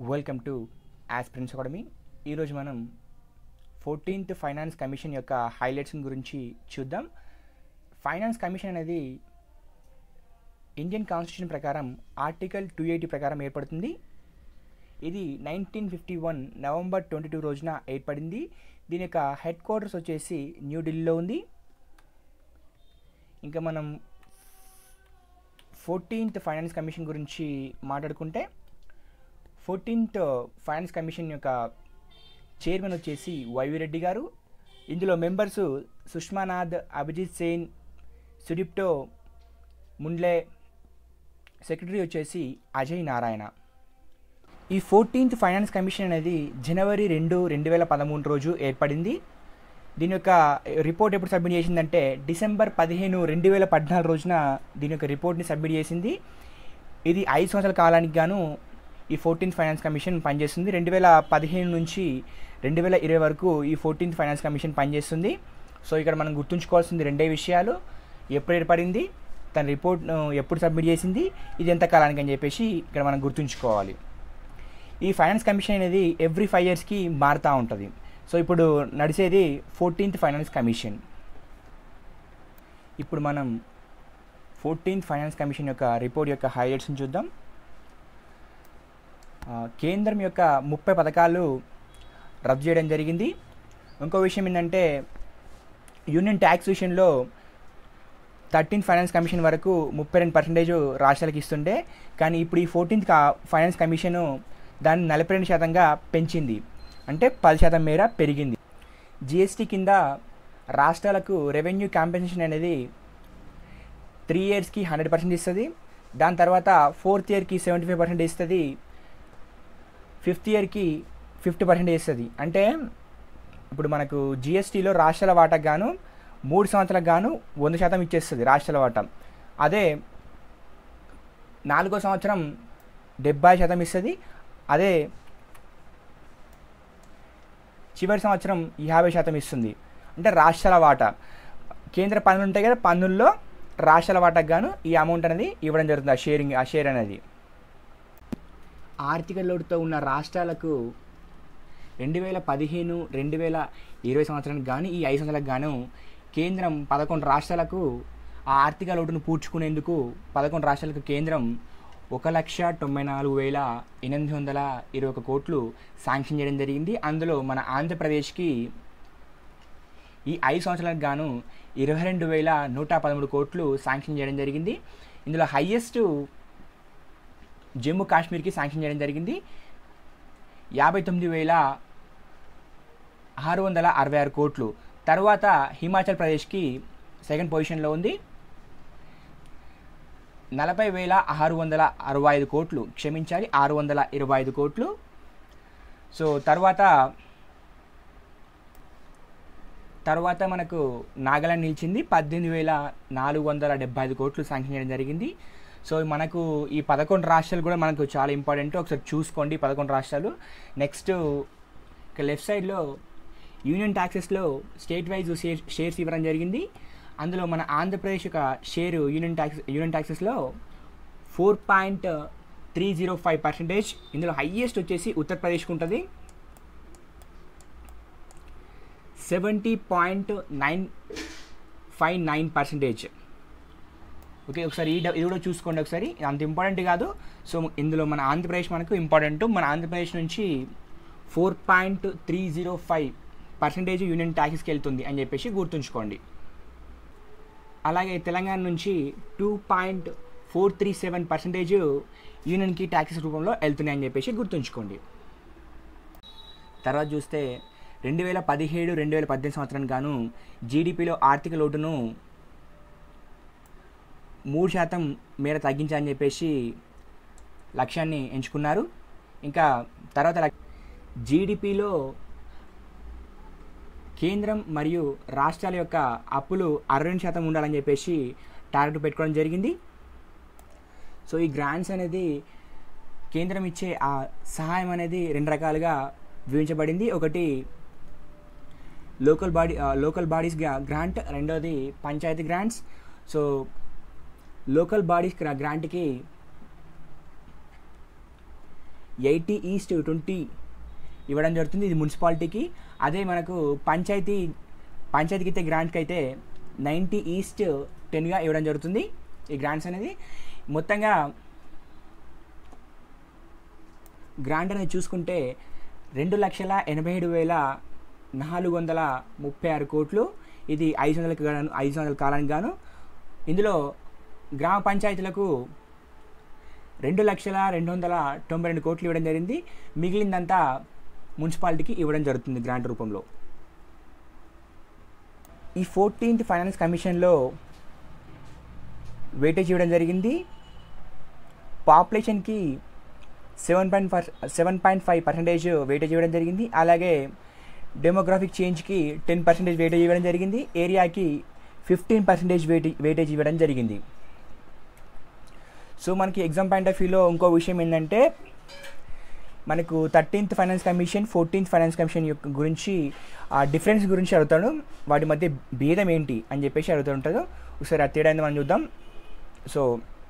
welcome to aspirants academy ఈరోజు మనం fourteenth finance commission యొక్క హైలైట్స్ గురించి చూద్దాం ఫైనాన్స్ కమిషన్ అనేది ఇండియన్ కాన్స్టిట్యూషన్ ప్రకారం ఆర్టికల్ టూ ఎయిటీ ప్రకారం ఏర్పడుతుంది ఇది nineteen fifty one November twenty two రోజున ఏర్పడింది దీని యొక్క హెడ్ క్వార్టర్స్ వచ్చేసి న్యూఢిల్లీలో ఉంది ఇంకా మనం ఫోర్టీన్త్ ఫైనాన్స్ కమిషన్ గురించి మాట్లాడుకుంటే ఫోర్టీన్త్ ఫైనాన్స్ కమిషన్ యొక్క చైర్మన్ వచ్చేసి వైవి రెడ్డి గారు ఇందులో మెంబర్స్ సుష్మానాథ్ అభిజిత్ సేన్ సుడిప్టో ముండ్లే సెక్రటరీ వచ్చేసి అజయ్ నారాయణ ఈ ఫోర్టీన్త్ ఫైనాన్స్ కమిషన్ అనేది జనవరి రెండు రెండు వేల పదమూడు రోజు ఏర్పడింది దీని యొక్క రిపోర్ట్ ఎప్పుడు సబ్మిట్ చేసిందంటే డిసెంబర్ పదిహేను రెండు వేల పద్నాలుగు రోజున దీని యొక్క రిపోర్ట్ని సబ్మిట్ చేసింది ఇది ఐదు సంవత్సరాల కాలానికి గాను ఈ ఫోర్టీన్త్ ఫైనాన్స్ కమిషన్ పనిచేస్తుంది రెండు వేల పదిహేను నుంచి రెండు వేల ఇరవై వరకు ఈ ఫోర్టీన్త్ ఫైనాన్స్ కమిషన్ పనిచేస్తుంది సో ఇక్కడ మనం గుర్తుంచుకోవాల్సింది రెండే విషయాలు ఎప్పుడు ఏర్పడింది తన రిపోర్ట్ను ఎప్పుడు సబ్మిట్ చేసింది ఇది ఎంత కాలానికి అని చెప్పేసి ఇక్కడ మనం గుర్తుంచుకోవాలి ఈ ఫైనాన్స్ కమిషన్ అనేది ఎవ్రీ ఫైవ్ ఇయర్స్కి మారుతూ ఉంటుంది సో ఇప్పుడు నడిచేది ఫోర్టీన్త్ ఫైనాన్స్ కమిషన్ ఇప్పుడు మనం ఫోర్టీన్త్ ఫైనాన్స్ కమిషన్ యొక్క రిపోర్ట్ యొక్క హైలైట్స్ని చూద్దాం ఆ, కేంద్రం యొక్క ముప్పై పథకాలు రద్దు చేయడం జరిగింది ఇంకో విషయం ఏంటంటే యూనియన్ ట్యాక్స్ విషయంలో థర్టీన్త్ ఫైనాన్స్ కమిషన్ వరకు ముప్పై రెండు పర్సెంటేజ్ రాష్ట్రాలకు ఇస్తుండే కానీ ఇప్పుడు ఈ ఫోర్టీన్త్ ఫైనాన్స్ కమిషను దాన్ని నలభై రెండు శాతంగా పెంచింది అంటే పది శాతం మేర పెరిగింది జిఎస్టీ కింద రాష్ట్రాలకు రెవెన్యూ కాంపెన్సేషన్ అనేది త్రీ ఇయర్స్కి హండ్రెడ్ పర్సెంట్ ఇస్తుంది దాని తర్వాత ఫోర్త్ ఇయర్కి సెవెంటీ ఫైవ్ పర్సెంట్ ఇస్తుంది ఫిఫ్త్ ఇయర్కి ఫిఫ్టీ పర్సెంట్ ఇస్తుంది అంటే ఇప్పుడు మనకు జిఎస్టీలో రాష్ట్రాల వాటాకు గాను మూడు సంవత్సరాలకు గాను వంద శాతం ఇచ్చేస్తుంది రాష్ట్రాల వాటా అదే నాలుగో సంవత్సరం డెబ్బై శాతం ఇస్తుంది అదే చివరి సంవత్సరం యాభై శాతం ఇస్తుంది అంటే రాష్ట్రాల వాటా కేంద్ర పన్నులు ఉంటాయి కదా పన్నుల్లో రాష్ట్రాల వాటాకు గాను ఈ అమౌంట్ అనేది ఇవ్వడం జరుగుతుంది ఆ షేరింగ్ ఆ షేర్ అనేది ఆర్థిక లోటుతో ఉన్న రాష్ట్రాలకు రెండు వేల పదిహేను రెండు వేల ఇరవై సంవత్సరానికి కానీ ఈ ఐదు సంవత్సరాలకు గాను కేంద్రం పదకొండు రాష్ట్రాలకు ఆ ఆర్థిక లోటును పూడ్చుకునేందుకు పదకొండు రాష్ట్రాలకు కేంద్రం ఒక లక్ష తొంభై నాలుగు వేల ఎనిమిది వందల ఇరవై ఒక కోట్లు శాంక్షన్ చేయడం జరిగింది అందులో మన ఆంధ్రప్రదేశ్కి ఈ ఐదు సంవత్సరాలకు గాను ఇరవై రెండు వేల నూట పదమూడు కోట్లు శాంక్షన్ చేయడం జరిగింది ఇందులో హయ్యెస్ట్ జమ్మూ కాశ్మీర్కి శాంక్షన్ చేయడం జరిగింది యాభై తొమ్మిది వేల ఆరు వందల అరవై ఆరు కోట్లు తర్వాత హిమాచల్ ప్రదేశ్కి సెకండ్ పొజిషన్లో ఉంది నలభై వేల ఆరు వందల అరవై ఐదు కోట్లు క్షమించాలి ఆరు వందల ఇరవై ఐదు కోట్లు సో తర్వాత తర్వాత మనకు నాగాలాండ్ నిలిచింది పద్దెనిమిది వేల నాలుగు వందల డెబ్బై ఐదు కోట్లు శాంక్షన్ చేయడం జరిగింది సో మనకు ఈ పదకొండు రాష్ట్రాలు కూడా మనకు చాలా ఇంపార్టెంట్ ఒకసారి చూసుకోండి ఈ పదకొండు రాష్ట్రాలు నెక్స్ట్ ఇక లెఫ్ట్ సైడ్లో యూనియన్ ట్యాక్సెస్లో స్టేట్ వైజ్ షేర్ షేర్స్ ఇవ్వడం జరిగింది అందులో మన ఆంధ్రప్రదేశ్ యొక్క షేర్ యూనియన్ ట్యాక్స్ యూనియన్ ట్యాక్సెస్లో four point three zero five percentage ఇందులో హయ్యెస్ట్ వచ్చేసి ఉత్తరప్రదేశ్కి ఉంటుంది seventy point nine five nine percentage okay ఒకసారి ఈ డ- ఇది కూడా చూసుకోండి ఒకసారి ఇది అంత ఇంపార్టెంట్ కాదు సో ఇందులో మన ఆంధ్రప్రదేశ్ మనకు ఇంపార్టెంట్ మన ఆంధ్రప్రదేశ్ నుంచి four point three zero five percentage union ట్యాక్స్కి వెళ్తుంది అని చెప్పేసి గుర్తుంచుకోండి అలాగే తెలంగాణ నుంచి two point four three seven percentage యూనియన్కి ట్యాక్సెస్ రూపంలో వెళ్తున్నాయి అని చెప్పేసి గుర్తుంచుకోండి తర్వాత చూస్తే రెండు వేల పదిహేడు రెండు వేల పద్దెనిమిది సంవత్సరానికి గాను జీడిపిలో ఆర్థిక లోటును మూడు శాతం మేర తగ్గించాలని చెప్పేసి లక్ష్యాన్ని ఎంచుకున్నారు ఇంకా తర్వాత లక్- జీడిపిలో కేంద్రం మరియు రాష్ట్రాల యొక్క అప్పులు అరవై రెండు శాతం ఉండాలని చెప్పేసి టార్గెట్ పెట్టుకోవడం జరిగింది సో ఈ గ్రాంట్స్ అనేది కేంద్రం ఇచ్చే ఆ సహాయం అనేది రెండు రకాలుగా విభజించబడింది ఒకటి local body local bodies grant రెండోది panchayat grants so local bodies గ్రాంట్కి ఎయిటీ ఈస్ట్ ట్వంటీ ఇవ్వడం జరుగుతుంది ఇది మున్సిపాలిటీకి అదే మనకు పంచాయతీ పంచాయతీకి అయితే గ్రాంట్కి అయితే నైంటీ ఈస్ట్ టెన్గా ఇవ్వడం జరుగుతుంది ఈ గ్రాంట్స్ అనేది మొత్తంగా గ్రాంట్ అనేది చూసుకుంటే రెండు లక్షల ఎనభై ఏడు వేల నాలుగు వందల ముప్పై ఆరు కోట్లు ఇది ఐదు వందలకు గాను ఐదు వందల కాలానికి గాను ఇందులో గ్రామ పంచాయతీలకు రెండు లక్షల రెండు వందల తొంభై రెండు కోట్లు ఇవ్వడం జరిగింది మిగిలిందంతా మున్సిపాలిటీకి ఇవ్వడం జరుగుతుంది గ్రాంట్ రూపంలో ఈ ఫోర్టీన్త్ ఫైనాన్స్ కమిషన్లో వెయిటేజ్ ఇవ్వడం జరిగింది పాపులేషన్కి seven point per seven point five percentage weightage ఇవ్వడం జరిగింది అలాగే డెమోగ్రాఫిక్ చేంజ్కి టెన్ పర్సెంటేజ్ వెయిటేజ్ ఇవ్వడం జరిగింది ఏరియాకి ఫిఫ్టీన్ పర్సెంటేజ్ వెయిటేజ్ వెయిటేజ్ ఇవ్వడం జరిగింది సో మనకి ఎగ్జామ్ పాయింట్ ఆఫ్ వ్యూలో ఇంకో విషయం ఏంటంటే మనకు thirteenth finance commission fourteenth finance commission యొక్క గురించి ఆ డిఫరెన్స్ గురించి అడుగుతాడు వాటి మధ్య భేదం ఏంటి అని చెప్పేసి అడుగుతూ ఉంటాడు ఒకసారి ఆ తేడా ఏందో మనం చూద్దాం సో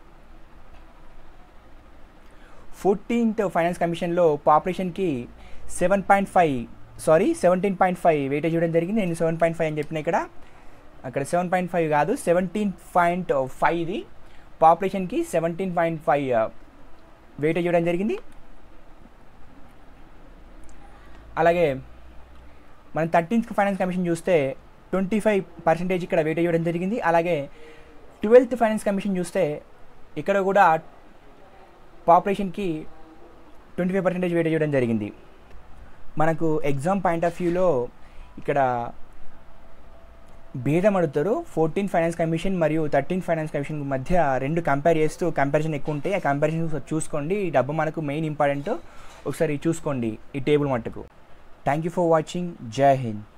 ఫోర్టీన్త్ ఫైనాన్స్ కమిషన్లో పాపులేషన్కి seven point five sorry seventeen point five weightage ఇవ్వడం జరిగింది నేను సెవెన్ పాయింట్ ఫైవ్ అని చెప్పిన ఇక్కడ అక్కడ సెవెన్ పాయింట్ ఫైవ్ కాదు సెవెంటీన్ పాయింట్ ఫైవ్ ఇది పాపులేషన్కి సెవెంటీన్ పాయింట్ ఫైవ్ వెయిటేజ్ ఇవ్వడం జరిగింది అలాగే మనం థర్టీన్త్ ఫైనాన్స్ కమిషన్ చూస్తే ట్వంటీ ఫైవ్ పర్సెంటేజ్ ఇక్కడ వెయిటేజ్ ఇవ్వడం జరిగింది అలాగే ట్వెల్త్ ఫైనాన్స్ కమిషన్ చూస్తే ఇక్కడ కూడా పాపులేషన్కి ట్వంటీ ఫైవ్ పర్సెంటేజ్ వెయిటేజ్ ఇవ్వడం జరిగింది మనకు ఎగ్జామ్ పాయింట్ ఆఫ్ వ్యూలో ఇక్కడ భేదం అడుగుతారు ఫోర్టీన్ ఫైనాన్స్ కమిషన్ మరియు థర్టీన్ ఫైనాన్స్ కమిషన్ మధ్య రెండు కంపేర్ చేస్తూ కంపారిజన్ ఎక్కువ ఉంటాయి ఆ కంపారిజన్ చూసుకోండి ఈ డబ్బు మనకు మెయిన్ ఇంపార్టెంట్ ఒకసారి చూసుకోండి ఈ టేబుల్ మట్టుకు థ్యాంక్ యూ ఫర్ వాచింగ్ జై హింద్